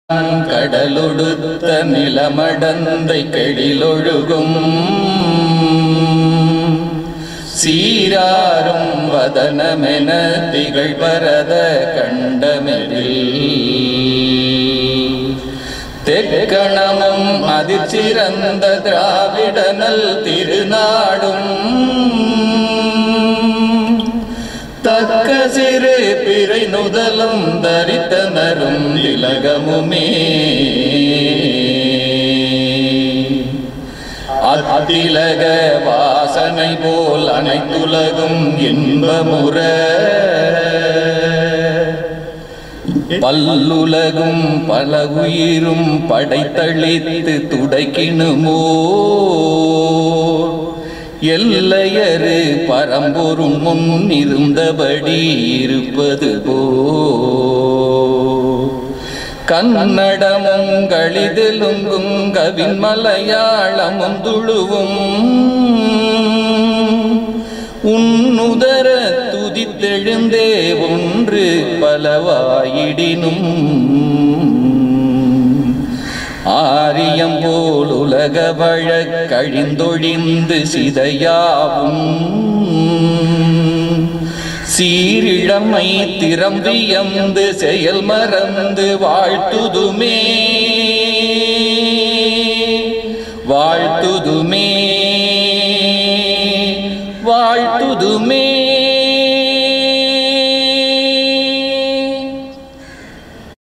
கடலொடுத்த நிலமடந்தை கெழிலொழுகும் சீராரும் வதனமென திகழ் பரத கண்டமெதில் தெக்கணமும் அதிர்ச்சிறந்த திராவிடனல் திருநாடும் தக்க சிறு பிறை நுதலும் தரித்தனரும் திலகமுமே அத்திலக வாசனை போல் அனைத்துலகும் இன்பமுற பல்லுலகும் பல உயிரும் படைத்தளித்து துடைக்கினுமோ எல்லையறு பரம்பொருள் முன் இருந்தபடி இருப்பது போ கன்னடமும் களிதெலுங்கும் கவின் மலையாளமும் துளுவும் உன்னுதர துதித்தெழுந்தே ஒன்று பலவாயிடினும் ஆரியம் போல் உலக வழக் கழிந்தொழிந்து சிதையாவும் சீரிழமை திறம்பியந்து செயல் மறந்து வாழ்த்துதுமே வாழ்த்துதுமே